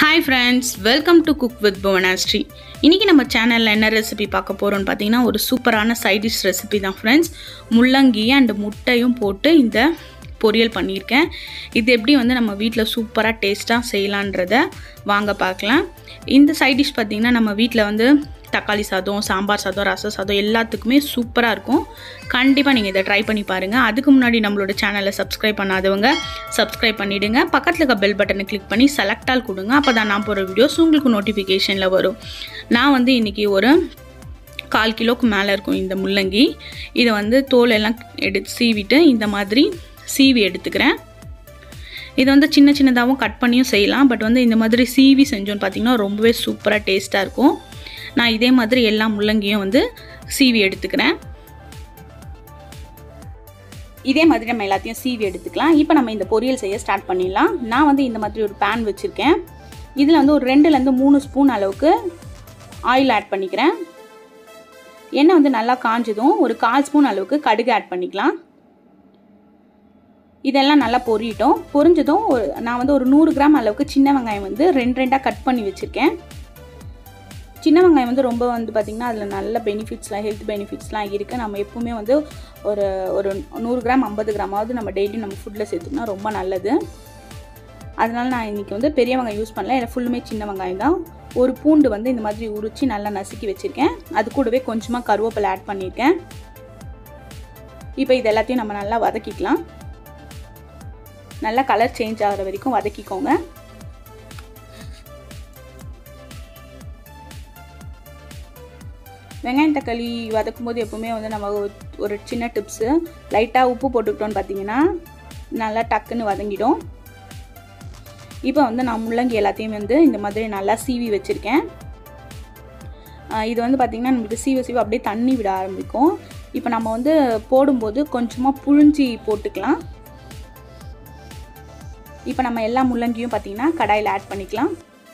hi friends welcome to cook with Bhuvanasri இன்றைக்கி நம்ம சேனலில் என்ன ரெசிபி பார்க்க போகிறோம்னு பார்த்தீங்கன்னா ஒரு சூப்பரான சைட் டிஷ் ரெசிபி தான் ஃப்ரெண்ட்ஸ் முள்ளங்கி அண்ட் முட்டையும் போட்டு இந்த பொரியல் பண்ணியிருக்கேன் இது எப்படி வந்து நம்ம வீட்டில் சூப்பராக டேஸ்ட்டாக செய்யலான்றத வாங்க பார்க்கலாம் இந்த சைட் டிஷ் பார்த்திங்கன்னா நம்ம வீட்டில் வந்து தக்காளி சாதம் சாம்பார் சாதம் ரச சாதம் எல்லாத்துக்குமே சூப்பராக இருக்கும் கண்டிப்பாக நீங்கள் இதை ட்ரை பண்ணி பாருங்கள் அதுக்கு முன்னாடி நம்மளோட சேனலை சப்ஸ்கிரைப் பண்ணாதவங்க சப்ஸ்கிரைப் பண்ணிவிடுங்க பக்கத்தில் இருக்க பெல் பட்டனை கிளிக் பண்ணி செலக்ட் ஆல் கொடுங்க அப்போ தான் நான் போகிற வீடியோஸ் உங்களுக்கு நோட்டிஃபிகேஷனில் வரும் நான் வந்து இன்றைக்கி ஒரு கால் கிலோக்கு மேலே இருக்கும் இந்த முள்ளங்கி இதை வந்து தோல் எல்லாம் எடுத்து சீவிட்டு இந்த மாதிரி சீவி எடுத்துக்கிறேன் இது வந்து சின்ன சின்னதாகவும் கட் பண்ணியும் செய்யலாம் பட் வந்து இந்த மாதிரி சீவி செஞ்சோன்னு பார்த்தீங்கன்னா ரொம்பவே சூப்பராக டேஸ்ட்டாக இருக்கும் நான் இதே மாதிரி எல்லா முள்ளங்கியும் வந்து சீவி எடுத்துக்கிறேன் இதே மாதிரி நம்ம எல்லாத்தையும் சீவி எடுத்துக்கலாம் இப்போ நம்ம இந்த பொரியல் செய்ய ஸ்டார்ட் பண்ணிடலாம் நான் வந்து இந்த மாதிரி ஒரு பேன் வச்சுருக்கேன் இதில் வந்து ஒரு ரெண்டுலேருந்து மூணு ஸ்பூன் அளவுக்கு ஆயில் ஆட் பண்ணிக்கிறேன் எண்ணெய் வந்து நல்லா காஞ்சதும் ஒரு கால் ஸ்பூன் அளவுக்கு கடுகு ஆட் பண்ணிக்கலாம் இதெல்லாம் நல்லா பொரியட்டும் பொரிஞ்சதும் ஒரு நான் வந்து ஒரு நூறு கிராம் அளவுக்கு சின்ன வெங்காயம் வந்து ரெண்டு ரெண்டாக கட் பண்ணி வச்சுருக்கேன் சின்ன வெங்காயம் வந்து ரொம்ப வந்து பார்த்திங்கன்னா அதில் நல்ல பெனிஃபிட்ஸ்லாம் ஹெல்த் பெனிஃபிட்ஸ்லாம் இருக்குது நம்ம எப்பவுமே வந்து ஒரு ஒரு நூறு கிராம் ஐம்பது கிராமாவது நம்ம டெய்லியும் நம்ம ஃபுட்டில் சேர்த்துக்கணும் ரொம்ப நல்லது அதனால நான் இன்றைக்கி வந்து பெரிய வெங்காயம் யூஸ் பண்ணல எனக்கு ஃபுல்லுமே சின்ன வெங்காயம் தான் ஒரு பூண்டு வந்து இந்த மாதிரி உரித்து நல்லா நசுக்கி வச்சுருக்கேன் அது கூடவே கொஞ்சமாக கருவேப்பிலை ஆட் பண்ணியிருக்கேன் இப்போ இது எல்லாத்தையும் நம்ம நல்லா வதக்கிக்கலாம் நல்லா கலர் சேஞ்ச் ஆகிற வரைக்கும் வதக்கிக்கோங்க வெங்காயம் தக்காளி வதக்கும் போது எப்போவுமே வந்து நம்ம ஒரு சின்ன டிப்ஸு லைட்டாக உப்பு போட்டுக்கிட்டோன்னு பார்த்தீங்கன்னா நல்லா டக்குன்னு வதங்கிடும் இப்போ வந்து நான் முள்ளங்கி எல்லாத்தையும் வந்து இந்த மாதிரி நல்லா சீவி வச்சுருக்கேன் இது வந்து பார்த்திங்கன்னா நம்மளுக்கு சீவ சீவ அப்படியே தண்ணி விட ஆரம்பிக்கும் இப்போ நம்ம வந்து போடும்போது கொஞ்சமாக புழிஞ்சி போட்டுக்கலாம் இப்போ நம்ம எல்லா முள்ளங்கியும் பார்த்திங்கன்னா கடாயில் ஆட் பண்ணிக்கலாம்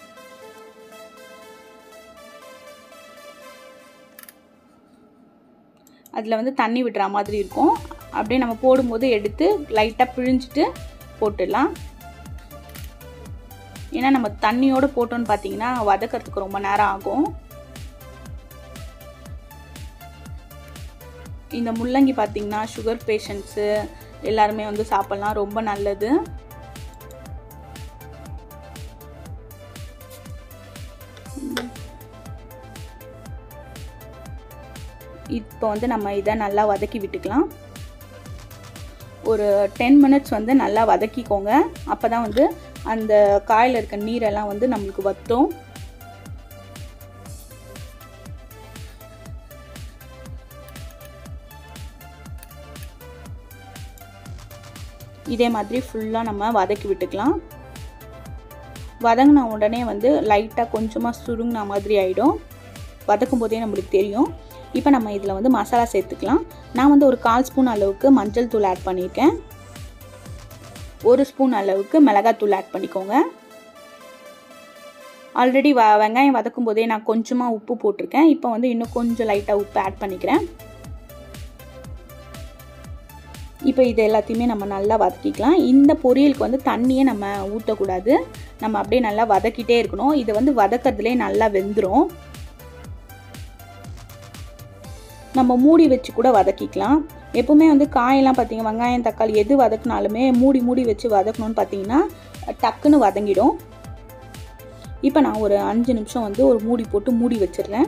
அதில் வந்து தண்ணி விடுற மாதிரி இருக்கும் அப்படியே நம்ம போடும்போது எடுத்து லைட்டாக பிழிஞ்சிட்டு போட்டுடலாம் ஏன்னா நம்ம தண்ணியோடு போட்டோன்னு பார்த்தீங்கன்னா வதக்கிறதுக்கு ரொம்ப நேரம் ஆகும் இந்த முள்ளங்கி பார்த்தீங்கன்னா சுகர் பேஷண்ட்ஸு எல்லாருமே வந்து சாப்பிட்லாம் ரொம்ப நல்லது இப்போ வந்து நம்ம இதை நல்லா வதக்கி விட்டுக்கலாம் ஒரு டென் மினிட்ஸ் வந்து நல்லா வதக்கிக்கோங்க அப்போ தான் வந்து அந்த காயில் இருக்க நீரெல்லாம் வந்து நம்மளுக்கு வற்றும் இதே மாதிரி ஃபுல்லாக நம்ம வதக்கி விட்டுக்கலாம் வதங்கின உடனே வந்து லைட்டாக கொஞ்சமாக சுருங்கின மாதிரி ஆகிடும் வதக்கும் போதே நம்மளுக்கு தெரியும் இப்போ நம்ம இதில் வந்து மசாலா சேர்த்துக்கலாம் நான் வந்து ஒரு கால் ஸ்பூன் அளவுக்கு மஞ்சள் தூள் ஆட் பண்ணியிருக்கேன் ஒரு ஸ்பூன் அளவுக்கு மிளகாத்தூள் ஆட் பண்ணிக்கோங்க ஆல்ரெடி வ வெங்காயம் வதக்கும் போதே நான் கொஞ்சமாக உப்பு போட்டிருக்கேன் இப்போ வந்து இன்னும் கொஞ்சம் லைட்டாக உப்பு ஆட் பண்ணிக்கிறேன் இப்போ இது எல்லாத்தையுமே நம்ம நல்லா வதக்கிக்கலாம் இந்த பொரியலுக்கு வந்து தண்ணியே நம்ம ஊற்றக்கூடாது நம்ம அப்படியே நல்லா வதக்கிட்டே இருக்கணும் இதை வந்து வதக்கிறதுலே நல்லா வெந்துடும் நம்ம மூடி வச்சு கூட வதக்கிக்கலாம் எப்போவுமே வந்து காயெல்லாம் பார்த்தீங்க வெங்காயம் தக்காளி எது வதக்குனாலுமே மூடி மூடி வச்சு வதக்கணும்னு பார்த்தீங்கன்னா டக்குன்னு வதங்கிடும் இப்போ நான் ஒரு அஞ்சு நிமிஷம் வந்து ஒரு மூடி போட்டு மூடி வச்சிடுறேன்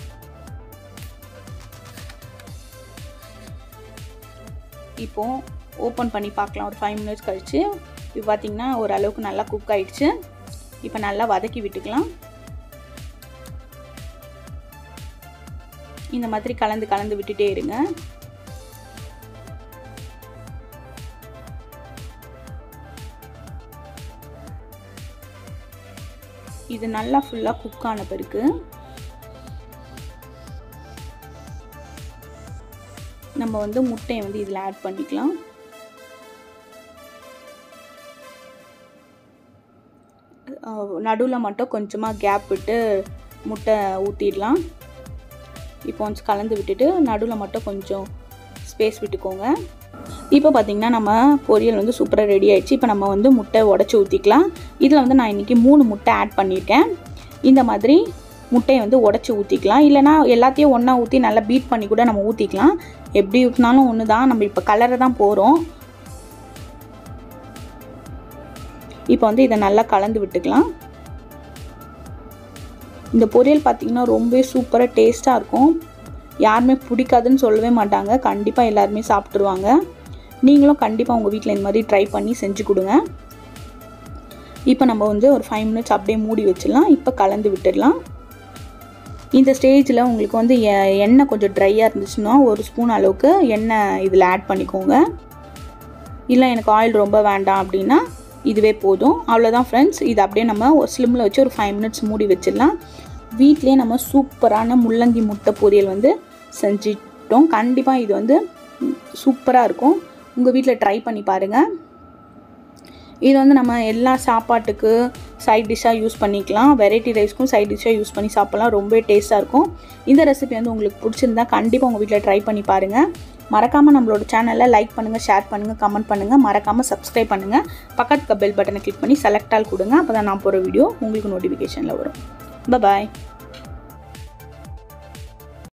இப்போ ஓப்பன் பண்ணி பார்க்கலாம் ஒரு ஃபைவ் மினிட்ஸ் கழித்து இப்போ பார்த்தீங்கன்னா ஓரளவுக்கு நல்லா குக் ஆகிடுச்சு இப்போ நல்லா வதக்கி விட்டுக்கலாம் இந்த மாதிரி கலந்து கலந்து விட்டுட்டே இருங்க இது நல்லா ஃபுல்லாக குக் ஆன பிறகு நம்ம வந்து முட்டையை வந்து இதில் ஆட் பண்ணிக்கலாம் நடுவில் மட்டும் கொஞ்சமாக கேப் விட்டு முட்டை ஊற்றிடலாம் இப்போ கொஞ்சம் கலந்து விட்டுட்டு நடுவில் மட்டும் கொஞ்சம் ஸ்பேஸ் விட்டுக்கோங்க இப்போ பார்த்திங்கன்னா நம்ம பொரியல் வந்து சூப்பராக ரெடி ஆயிடுச்சு இப்போ நம்ம வந்து முட்டை உடச்சி ஊற்றிக்கலாம் இதில் வந்து நான் இன்றைக்கி மூணு முட்டை ஆட் பண்ணியிருக்கேன் இந்த மாதிரி முட்டையை வந்து உடச்சி ஊற்றிக்கலாம் இல்லைனா எல்லாத்தையும் ஒன்றா ஊற்றி நல்லா பீட் பண்ணி கூட நம்ம ஊற்றிக்கலாம் எப்படி ஊற்றினாலும் ஒன்று தான் நம்ம இப்போ கலரை தான் போகிறோம் இப்போ வந்து இதை நல்லா கலந்து விட்டுக்கலாம் இந்த பொரியல் பார்த்திங்கன்னா ரொம்பவே சூப்பராக டேஸ்ட்டாக இருக்கும் யாருமே பிடிக்காதுன்னு சொல்லவே மாட்டாங்க கண்டிப்பாக எல்லாருமே சாப்பிட்ருவாங்க நீங்களும் கண்டிப்பாக உங்கள் வீட்டில் இந்த மாதிரி ட்ரை பண்ணி செஞ்சு கொடுங்க இப்போ நம்ம வந்து ஒரு ஃபைவ் மினிட்ஸ் அப்படியே மூடி வச்சிடலாம் இப்போ கலந்து விட்டுடலாம் இந்த ஸ்டேஜில் உங்களுக்கு வந்து எண்ணெய் கொஞ்சம் ட்ரையாக இருந்துச்சுன்னா ஒரு ஸ்பூன் அளவுக்கு எண்ணெய் இதில் ஆட் பண்ணிக்கோங்க இல்லை எனக்கு ஆயில் ரொம்ப வேண்டாம் அப்படின்னா இதுவே போதும் அவ்வளோதான் ஃப்ரெண்ட்ஸ் இது அப்படியே நம்ம ஒரு ஸ்லிம்மில் வச்சு ஒரு ஃபைவ் மினிட்ஸ் மூடி வச்சிடலாம் வீட்லேயே நம்ம சூப்பரான முள்ளங்கி முட்டை பொரியல் வந்து செஞ்சிட்டோம் கண்டிப்பாக இது வந்து சூப்பராக இருக்கும் உங்கள் வீட்டில் ட்ரை பண்ணி பாருங்கள் இது வந்து நம்ம எல்லா சாப்பாட்டுக்கு சைட் டிஷ்ஷாக யூஸ் பண்ணிக்கலாம் வெரைட்டி ரைஸ்க்கும் சைட் டிஷ்ஷாக யூஸ் பண்ணி சாப்பிட்லாம் ரொம்ப டேஸ்ட்டாக இருக்கும் இந்த ரெசிபி வந்து உங்களுக்கு பிடிச்சிருந்தா கண்டிப்பாக உங்கள் வீட்டில் ட்ரை பண்ணி பாருங்கள் மறக்காமல் நம்மளோட சேனலில் லைக் பண்ணுங்கள் ஷேர் பண்ணுங்கள் கமெண்ட் பண்ணுங்கள் மறக்காமல் சப்ஸ்கிரைப் பண்ணுங்கள் பக்கத்துக்கு பெல் பட்டனை கிளிக் பண்ணி செலக்ட் ஆல் கொடுங்க அப்போ தான் நான் போகிற வீடியோ உங்களுக்கு நோட்டிஃபிகேஷனில் வரும் பாய்